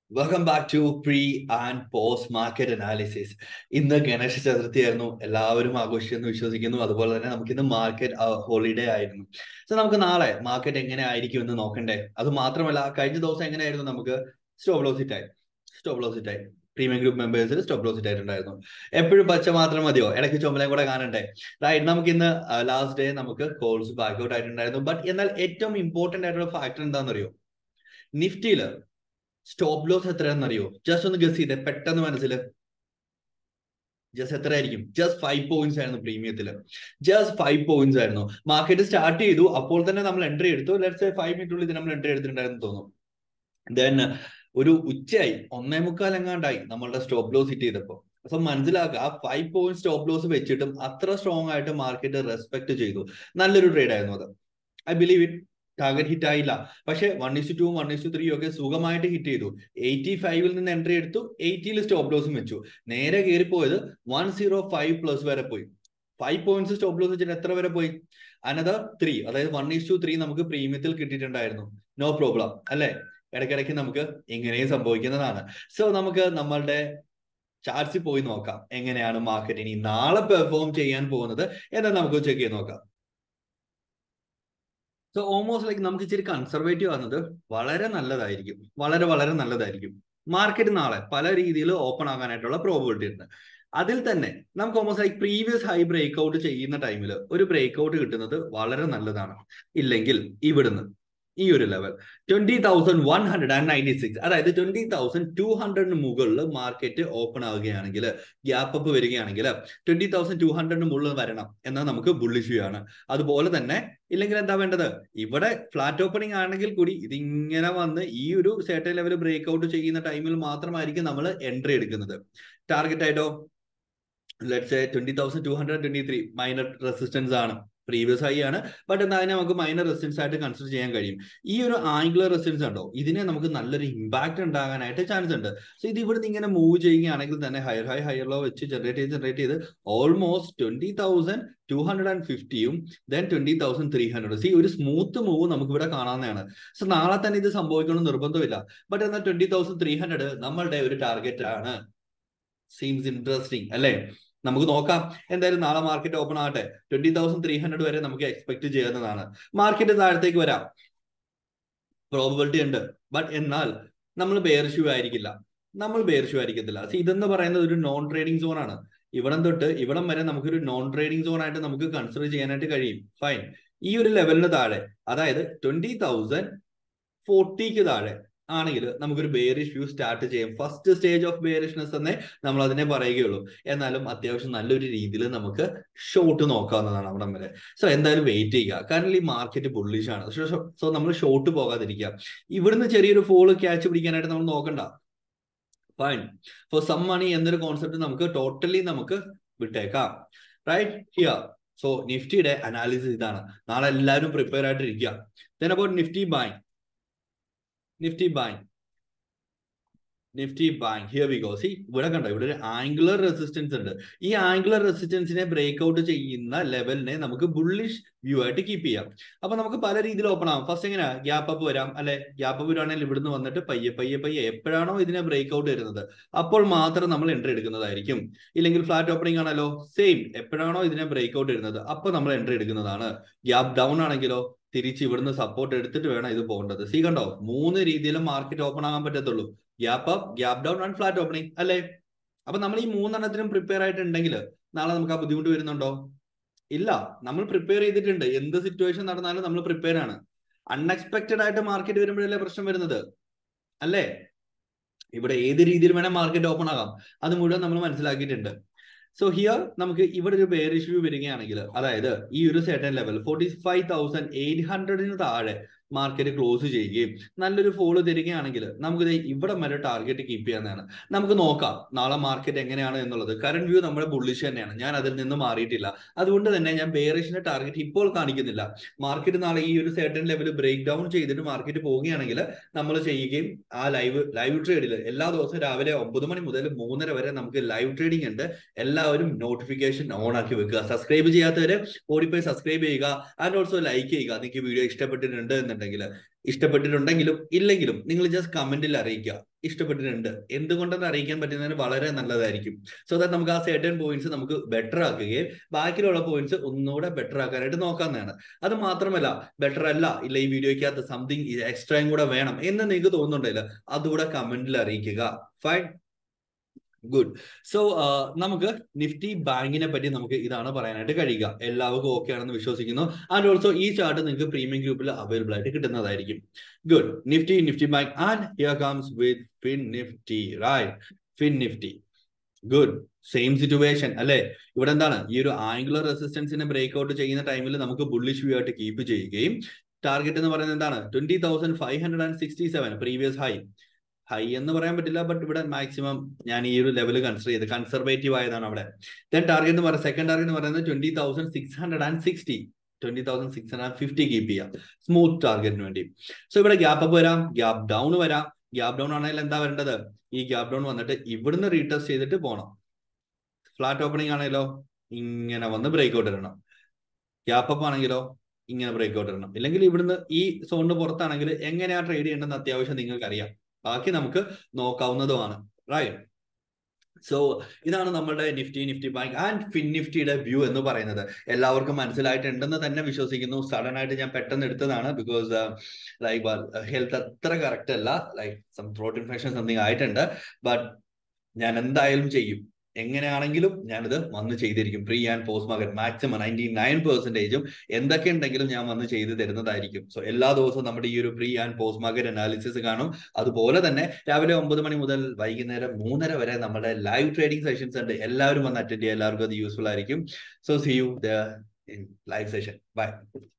welcome back to pre and post market analysis ഇന്ന് ഗണേശ ചതുർത്ഥി ആയിരുന്നു എല്ലാവരും ആഘോഷിച്ചെന്ന് വിശ്വസിക്കുന്നു അതുപോലെ തന്നെ നമുക്ക് ഇന്ന് മാർക്കറ്റ് ഹോളിഡേ ആയിരുന്നു സോ നമുക്ക് നാളെ മാർക്കറ്റ് എങ്ങനെ ആയിരിക്കും എന്ന് നോക്കണ്ടേ അത് മാത്രമല്ല കഴിഞ്ഞ ദിവസം എങ്ങനെയായിരുന്നു നമുക്ക് സ്റ്റോപ്പ് ലോസ് ഹിറ്റ് ആയി സ്റ്റോപ്പ് ലോസ് ഹിറ്റ് ആയി പ്രീമിയം ഗ്രൂപ്പ് മെമ്പേഴ്സിൽ സ്റ്റോപ്പ് ലോസ് ഹിറ്റ് ആയിട്ടുണ്ടായിരുന്നു എപ്പോഴും പച്ച മാത്രം മതിയോ ഇടയ്ക്ക് ചുമലയും കൂടെ കാണണ്ടേ റൈറ്റ് നമുക്ക് ഇന്ന് ലാസ്റ്റ് ഡേ നമുക്ക് കോൾസ് ബാക്ക് ഔട്ട് ആയിട്ടുണ്ടായിരുന്നു ബട്ട് എന്നാൽ ഏറ്റവും ഇമ്പോർട്ടന്റ് ആയിട്ടുള്ള ഫാക്ടർ എന്താണെന്നറിയോ നിഫ്റ്റിയില് സ്റ്റോപ്പ് ലോസ് എത്രയാണെന്നറിയോ ജസ്റ്റ് ഒന്ന് ഗസ് ചെയ്തേ പെട്ടെന്ന് മനസ്സിൽ ജസ്റ്റ് എത്ര ആയിരിക്കും ജസ്റ്റ് ഫൈവ് പോയിന്റ്സ് ആയിരുന്നു പ്രീമിയത്തിൽ ജസ്റ്റ് ഫൈവ് പോയിന്റ്സ് ആയിരുന്നു മാർക്കറ്റ് സ്റ്റാർട്ട് ചെയ്തു അപ്പോൾ തന്നെ നമ്മൾ എൻട്രി എടുത്തു ലെറ്റ്സ് ഫൈവ് മിനിറ്റുള്ളിൽ ഇത് നമ്മൾ എൻട്രി എടുത്തിട്ടുണ്ടായിരുന്നു തോന്നുന്നു ദെൻ ഒരു ഉച്ചയായി ഒന്നേ മുക്കാൽ എങ്ങാണ്ടായി നമ്മളുടെ സ്റ്റോപ്പ് ലോസ് ഹിറ്റ് ചെയ്തപ്പോ സോ മനസ്സിലാക്കുക ആ ഫൈവ് പോയിന്റ് സ്റ്റോപ്പ് ലോസ് വെച്ചിട്ടും അത്ര സ്ട്രോങ് ആയിട്ട് മാർക്കറ്റ് റെസ്പെക്ട് ചെയ്തു നല്ലൊരു ട്രേഡ് ആയിരുന്നു അത് I believe it target hit ആയില്ല പക്ഷെ one is to two one is to three ഒക്കെ സുഖമായിട്ട് ഹിറ്റ് ചെയ്തു എയ്റ്റി ഫൈവിൽ നിന്ന് എൻട്രി എടുത്തു എയ്റ്റിയിൽ സ്റ്റോപ്പ് ലോസും വെച്ചു നേരെ കയറിപ്പോയത് വൺ സീറോ ഫൈവ് പ്ലസ് വരെ പോയി ഫൈവ് പോയിന്റ്സ് സ്റ്റോപ്പ് ലോസ് വെച്ചിട്ട് എത്ര വരെ പോയി അനദർ ത്രീ അതായത് വൺ ഇസ്റ്റു ത്രീ നമുക്ക് പ്രീമിയത്തിൽ കിട്ടിയിട്ടുണ്ടായിരുന്നു നോ പ്രോബ്ലം അല്ലെ ഇടയ്ക്കിടയ്ക്ക് നമുക്ക് ഇങ്ങനെയും സംഭവിക്കുന്നതാണ് സോ നമുക്ക് നമ്മളുടെ ചാർട്സിൽ പോയി നോക്കാം എങ്ങനെയാണ് മാർക്കറ്റ് ഇനി നാളെ പെർഫോം ചെയ്യാൻ പോകുന്നത് എന്ന് നമുക്ക് ചെക്ക് ചെയ്ത് നോക്കാം സോ ഓൾമോസ്റ്റ് ലൈക്ക് നമുക്ക് ഇച്ചിരി കൺസർവേറ്റീവ് ആകുന്നത് വളരെ നല്ലതായിരിക്കും വളരെ വളരെ നല്ലതായിരിക്കും മാർക്കറ്റ് നാളെ പല രീതിയിൽ ഓപ്പൺ ആകാനായിട്ടുള്ള പ്രോബിലിറ്റി ഉണ്ട് അതിൽ തന്നെ നമുക്ക് almost like previous high break out ചെയ്യുന്ന ടൈമിൽ ഒരു ബ്രേക്ക് ഔട്ട് കിട്ടുന്നത് വളരെ നല്ലതാണ് ഇല്ലെങ്കിൽ ഇവിടുന്ന് ഈ ഒരു level twenty thousand one hundred and ninety six അതായത് ട്വന്റി തൗസൻഡ് ടു ഹൺഡ്രഡിന് മുകളിൽ മാർക്കറ്റ് ഓപ്പൺ ആവുകയാണെങ്കിൽ ഗ്യാപ്പ് അപ്പ് വരികയാണെങ്കിൽ ട്വന്റി തൗസൻഡ് ടു ഹൺഡ്രഡിന് മുകളിൽ വരണം എന്നാൽ നമുക്ക് ബുള്ളിഷ് ആണ് അതുപോലെ തന്നെ ഇല്ലെങ്കിൽ എന്താ വേണ്ടത് ഇവിടെ ഫ്ലാറ്റ് ഓപ്പണിംഗ് ആണെങ്കിൽ കൂടി ഇതിങ്ങനെ വന്ന് ഈ ഒരു സേട്ടൻ ലെവൽ ബ്രേക്ക് ഔട്ട് ചെയ്യുന്ന ടൈമിൽ മാത്രമായിരിക്കും നമ്മൾ എൻട്രി എടുക്കുന്നത് ടാർഗറ്റ് ആയിട്ടോ let's twenty thousand two hundred twenty three minor resistance ആണ് പ്രീവിയസ് ഹൈ ആണ് ബട്ട് എന്നാൽ അതിനെ നമുക്ക് മൈനർ റെസിസ്റ്റൻസ് ആയിട്ട് കൺസിഡർ ചെയ്യാൻ കഴിയും ഈ ഒരു ആംഗുലർ റെസിസ്റ്റൻസ് ഉണ്ടോ ഇതിനെ നമുക്ക് നല്ലൊരു ഇമ്പാക്ട് ഉണ്ടാകാനായിട്ട് ചാൻസ് ഉണ്ട് സോ ഇത് ഇവിടുന്ന് ഇങ്ങനെ മൂവ് ചെയ്യുകയാണെങ്കിൽ തന്നെ ഹയർ ഹൈ ഹയർ ലോ വെച്ച് ജനറേറ്റ് ചെയ്ത് ജനറേറ്റ് ചെയ്ത് almost twenty thousand two hundred and ഫിഫ്റ്റിയും then twenty thousand three hundred see ഒരു സ്മൂത്ത് മൂവ് നമുക്ക് ഇവിടെ കാണാവുന്നതാണ് സോ നാളെ തന്നെ ഇത് സംഭവിക്കണം നിർബന്ധമില്ല ബട്ട് എന്നാൽ ട്വന്റി തൗസൻഡ് ത്രീ ഹൺഡ്രഡ് നമ്മളുടെ ഒരു ടാർഗറ്റ് ആണ് സീംസ് ഇൻട്രസ്റ്റിംഗ് അല്ലേ നമുക്ക് നോക്കാം എന്തായാലും നാളെ മാർക്കറ്റ് ഓപ്പൺ ആകട്ടെ ട്വന്റി തൗസൻഡ് ത്രീ ഹൺഡ്രഡ് വരെ നമുക്ക് എക്സ്പെക്ട് ചെയ്യുന്നതാണ് മാർക്കറ്റ് താഴത്തേക്ക് വരാം പ്രോബിലിറ്റി ഉണ്ട് ബട്ട് എന്നാൽ നമ്മൾ ബെയർഷ്യൂ ആയിരിക്കില്ല നമ്മൾ ബെയർഷ്യൂ ആയിരിക്കത്തില്ല സി ഇതെന്ന് പറയുന്നത് ഒരു നോൺ ട്രേഡിംഗ് സോൺ ആണ് ഇവിടം തൊട്ട് ഇവിടം വരെ നമുക്കൊരു നോൺ ട്രേഡിംഗ് സോൺ ആയിട്ട് നമുക്ക് കൺസിഡർ ചെയ്യാനായിട്ട് കഴിയും ഫൈൻ ഈ ഒരു ലെവലിന് താഴെ അതായത് ട്വന്റി തൗസൻഡ് ഫോർട്ടിക്ക് താഴെ ആണെങ്കിൽ നമുക്കൊരു ബെയറിഷ് വ്യൂ സ്റ്റാർട്ട് ചെയ്യും ഫസ്റ്റ് സ്റ്റേജ് ഓഫ് ബെയറിഷ്നെസ് എന്നേ നമ്മൾ അതിനെ പറയുകയുള്ളൂ എന്നാലും അത്യാവശ്യം നല്ലൊരു രീതിയിൽ നമുക്ക് ഷോട്ട് നോക്കാവുന്നതാണ് അവിടെ വരെ സോ എന്തായാലും വെയിറ്റ് ചെയ്യുക കാരണം ഈ മാർക്കറ്റ് ബുള്ളിഷ് ആണ് സോ നമ്മൾ ഷോട്ട് പോകാതിരിക്കുക ഇവിടുന്ന് ചെറിയൊരു ഫോള് ക്യാച്ച് പിടിക്കാനായിട്ട് നമ്മൾ നോക്കണ്ട ഫൈൻ ഫോർ സം മണി എന്നൊരു കോൺസെപ്റ്റ് നമുക്ക് ടോട്ടലി നമുക്ക് വിട്ടേക്കാം റൈറ്റ് ഹിയർ സോ നിഫ്റ്റിയുടെ അനാലിസിസ് ഇതാണ് നാളെ എല്ലാവരും പ്രിപ്പയർ ആയിട്ടിരിക്കുക then about Nifty buying Nifty bank Nifty bank here we go see ഇവിടെ കണ്ടോ ഇവിടെ ഒരു ആംഗുലർ റെസിസ്റ്റൻസ് ഉണ്ട് ഈ ആംഗുലർ റെസിസ്റ്റൻസിനെ ബ്രേക്ക് ഔട്ട് ചെയ്യുന്ന ലെവലിനെ നമുക്ക് ബുള്ളിഷ് വ്യൂ ആയിട്ട് കീപ്പ് ചെയ്യാം അപ്പൊ നമുക്ക് പല രീതിയിൽ ഓപ്പൺ ആവാം ഫസ്റ്റ് എങ്ങനെയാ ഗ്യാപ്പ് അപ്പ് വരാം അല്ലെ ഗ്യാപ്പ് അപ്പ് വരുവാണെങ്കിൽ ഇവിടുന്ന് വന്നിട്ട് പയ്യെ പയ്യെ പയ്യെ എപ്പോഴാണോ ഇതിനെ ബ്രേക്ക് ഔട്ട് വരുന്നത് അപ്പോൾ മാത്രം നമ്മൾ എൻട്രി എടുക്കുന്നതായിരിക്കും ഇല്ലെങ്കിൽ ഫ്ലാറ്റ് ഓപ്പണിംഗ് ആണല്ലോ സെയിം എപ്പോഴാണോ ഇതിനെ ബ്രേക്ക് ഔട്ട് വരുന്നത് അപ്പൊ നമ്മൾ എൻട്രി എടുക്കുന്നതാണ് ഗ്യാപ്പ് ഡൗൺ ആണെങ്കിലോ തിരിച്ച് ഇവിടുന്ന് സപ്പോർട്ട് എടുത്തിട്ട് വേണം ഇത് പോകേണ്ടത് സി കണ്ടോ മൂന്ന് രീതിയിലും മാർക്കറ്റ് ഓപ്പൺ ആകാൻ പറ്റത്തുള്ളൂ gap up gap down and flat opening അല്ലേ അപ്പൊ നമ്മൾ ഈ മൂന്നെണ്ണത്തിനും പ്രിപ്പയർ ആയിട്ടുണ്ടെങ്കിൽ നാളെ നമുക്ക് ആ ബുദ്ധിമുട്ട് വരുന്നുണ്ടോ ഇല്ല നമ്മൾ പ്രിപ്പയർ ചെയ്തിട്ടുണ്ട് എന്ത് സിറ്റുവേഷൻ നടന്നാലും നമ്മൾ പ്രിപ്പയർ ആണ് അൺഎക്സ്പെക്ടഡ് ആയിട്ട് മാർക്കറ്റ് വരുമ്പോഴല്ലേ പ്രശ്നം വരുന്നത് അല്ലേ ഇവിടെ ഏത് രീതിയിൽ വേണേൽ മാർക്കറ്റ് ഓപ്പൺ ആകാം അത് മുഴുവൻ നമ്മൾ മനസ്സിലാക്കിയിട്ടുണ്ട് സോ ഹിയർ നമുക്ക് ഇവിടെ ഒരു ബെയർ ഇഷ്യൂ വരികയാണെങ്കിൽ അതായത് ഈ ഒരു certain level forty five thousand eight ഹൺഡ്രഡിന് താഴെ മാർക്കറ്റ് ക്ലോസ് ചെയ്യുകയും നല്ലൊരു ഫോളോ തരികയാണെങ്കിൽ നമുക്ക് ഇവിടെ വരെ ടാർഗറ്റ് കീപ്പ് ചെയ്യാവുന്നതാണ് നമുക്ക് നോക്കാം നാളെ മാർക്കറ്റ് എങ്ങനെയാണ് എന്നുള്ളത് കറന്റ് വ്യൂ നമ്മുടെ ബുള്ളിഷ് തന്നെയാണ് ഞാൻ അതിൽ നിന്ന് മാറിയിട്ടില്ല അതുകൊണ്ട് തന്നെ ഞാൻ ബെയറിഷിന്റെ ടാർഗറ്റ് ഇപ്പോൾ കാണിക്കുന്നില്ല മാർക്കറ്റ് നാളെ ഈ ഒരു സെർട്ടൻ ലെവൽ ബ്രേക്ക് ഡൗൺ ചെയ്തിട്ട് മാർക്കറ്റ് പോവുകയാണെങ്കിൽ നമ്മൾ ചെയ്യുകയും ആ ലൈവ് ലൈവ് ട്രേഡിൽ എല്ലാ ദിവസവും രാവിലെ ഒമ്പത് മണി മുതൽ മൂന്നര വരെ നമുക്ക് ലൈവ് ട്രേഡിംഗ് ഉണ്ട് എല്ലാവരും നോട്ടിഫിക്കേഷൻ ഓൺ ആക്കി വെക്കുക സബ്സ്ക്രൈബ് ചെയ്യാത്തവര് ഓടിപ്പോയി സബ്സ്ക്രൈബ് ചെയ്യുക ആൻഡ് ഓൾസോ ലൈക്ക് ചെയ്യുക നിങ്ങൾക്ക് വീഡിയോ ഇഷ്ടപ്പെട്ടിട്ടുണ്ട് എന്നുണ്ടെങ്കിൽ എന്നുണ്ടെങ്കിൽ ഇഷ്ടപ്പെട്ടിട്ടുണ്ടെങ്കിലും ഇല്ലെങ്കിലും നിങ്ങൾ ജസ്റ്റ് കമന്റിൽ അറിയിക്കുക ഇഷ്ടപ്പെട്ടിട്ടുണ്ട് എന്തുകൊണ്ടെന്ന് അറിയിക്കാൻ പറ്റുന്നതിന് വളരെ നല്ലതായിരിക്കും സോ ദാറ്റ് നമുക്ക് ആ സർട്ടൻ പോയിന്റ്സ് നമുക്ക് ബെറ്റർ ആക്കുകയും ബാക്കിയുള്ള പോയിന്റ്സ് ഒന്നുകൂടെ ബെറ്റർ ആക്കാനായിട്ട് നോക്കാവുന്നതാണ് അത് മാത്രമല്ല ബെറ്റർ അല്ല ഇല്ല ഈ വീഡിയോയ്ക്കകത്ത് സംതിങ് എക്സ്ട്രായും കൂടെ വേണം എന്ന് നിങ്ങൾക്ക് തോന്നുന്നുണ്ടെങ്കിൽ അതുകൂടെ കമന്റിൽ അറിയിക്കുക ഫൈൻ ഗുഡ് സോ നമുക്ക് നിഫ്റ്റി ബാങ്കിനെ പറ്റി നമുക്ക് ഇതാണ് പറയാനായിട്ട് കഴിയുക എല്ലാവർക്കും ഓക്കെ ആണെന്ന് വിശ്വസിക്കുന്നു ആൻഡ് ഓൾസോ ഈ ചാർട്ട് നിങ്ങൾക്ക് പ്രീമിയം ഗ്രൂപ്പിൽ അവൈലബിൾ ആയിട്ട് കിട്ടുന്നതായിരിക്കും good Nifty Nifty bank and here comes with Fin Nifty right Fin Nifty good same situation അല്ലെ ഇവിടെ എന്താണ് ഈ ഒരു ആംഗുലർ റെസിസ്റ്റൻസിനെ ബ്രേക്ക് ഔട്ട് ചെയ്യുന്ന ടൈമിൽ നമുക്ക് ബുള്ളിഷ് വ്യൂ ആയിട്ട് കീപ്പ് ചെയ്യുകയും ടാർഗറ്റ് എന്ന് പറയുന്നത് എന്താണ് twenty thousand five hundred and sixty seven previous high high എന്ന് പറയാൻ പറ്റില്ല ബട്ട് ഇവിടെ മാക്സിമം ഞാൻ ഈ ഒരു ലെവൽ കൺസിഡർ ചെയ്ത് കൺസർവേറ്റീവ് ആയതാണ് അവിടെ ദെൻ ടാർഗറ്റ് എന്ന് പറയുന്നത് സെക്കൻഡ് ടാർഗറ്റ് എന്ന് പറയുന്നത് twenty thousand six hundred and sixty twenty thousand six hundred and fifty keep ചെയ്യാം സ്മൂത്ത് ടാർഗറ്റിന് വേണ്ടി സോ ഇവിടെ ഗ്യാപ്പ് അപ്പ് വരാം ഗ്യാപ്പ് ഡൗൺ വരാം ഗ്യാപ്പ് ഡൗൺ ആണെങ്കിൽ എന്താ വരേണ്ടത് ഈ ഗ്യാപ്പ് ഡൗൺ വന്നിട്ട് ഇവിടുന്ന് റീടെസ്റ്റ് ചെയ്തിട്ട് പോകണം ഫ്ലാറ്റ് ഓപ്പണിംഗ് ആണെങ്കിലോ ഇങ്ങനെ വന്ന് ബ്രേക്ക് ഔട്ട് ഇടണം ഗ്യാപ്പ് അപ്പ് ആണെങ്കിലോ ഇങ്ങനെ ബ്രേക്ക് ഔട്ട് ഇടണം ഇല്ലെങ്കിൽ ഇവിടുന്ന് ഈ സോണിന് പുറത്താണെങ്കിൽ എങ്ങനെയാ ട്രേഡ് ചെയ്യേണ്ടതെന്ന് അത്യാവശ്യം നിങ്ങൾക്ക് അറിയാം ബാക്കി നമുക്ക് നോക്കാവുന്നതുമാണ് റൈറ്റ് സോ ഇതാണ് നമ്മുടെ Nifty Nifty bank and Fin നിഫ്റ്റിയുടെ വ്യൂ എന്ന് പറയുന്നത് എല്ലാവർക്കും മനസ്സിലായിട്ടുണ്ടെന്ന് തന്നെ വിശ്വസിക്കുന്നു സഡൻ ആയിട്ട് ഞാൻ പെട്ടെന്ന് എടുത്തതാണ് ബിക്കോസ് ലൈക്ക് ഹെൽത്ത് അത്ര കറക്റ്റ് അല്ല like some throat infection something ആയിട്ടുണ്ട് ബട്ട് ഞാൻ എന്തായാലും ചെയ്യും എങ്ങനെയാണെങ്കിലും ഞാനിത് വന്ന് ചെയ്തിരിക്കും pre and post market maximum ninety nine പെർസെന്റേജും എന്തൊക്കെ ഉണ്ടെങ്കിലും ഞാൻ വന്ന് ചെയ്ത് തരുന്നതായിരിക്കും സോ എല്ലാ ദിവസവും നമ്മുടെ ഈ ഒരു pre and post market analysis കാണും അതുപോലെ തന്നെ രാവിലെ ഒമ്പത് മണി മുതൽ വൈകുന്നേരം മൂന്നര വരെ നമ്മുടെ ലൈവ് ട്രേഡിംഗ് സെഷൻസ് ഉണ്ട് എല്ലാവരും വന്ന് അറ്റൻഡ് ചെയ്യുക എല്ലാവർക്കും അത് യൂസ്ഫുൾ ആയിരിക്കും so see you the live session by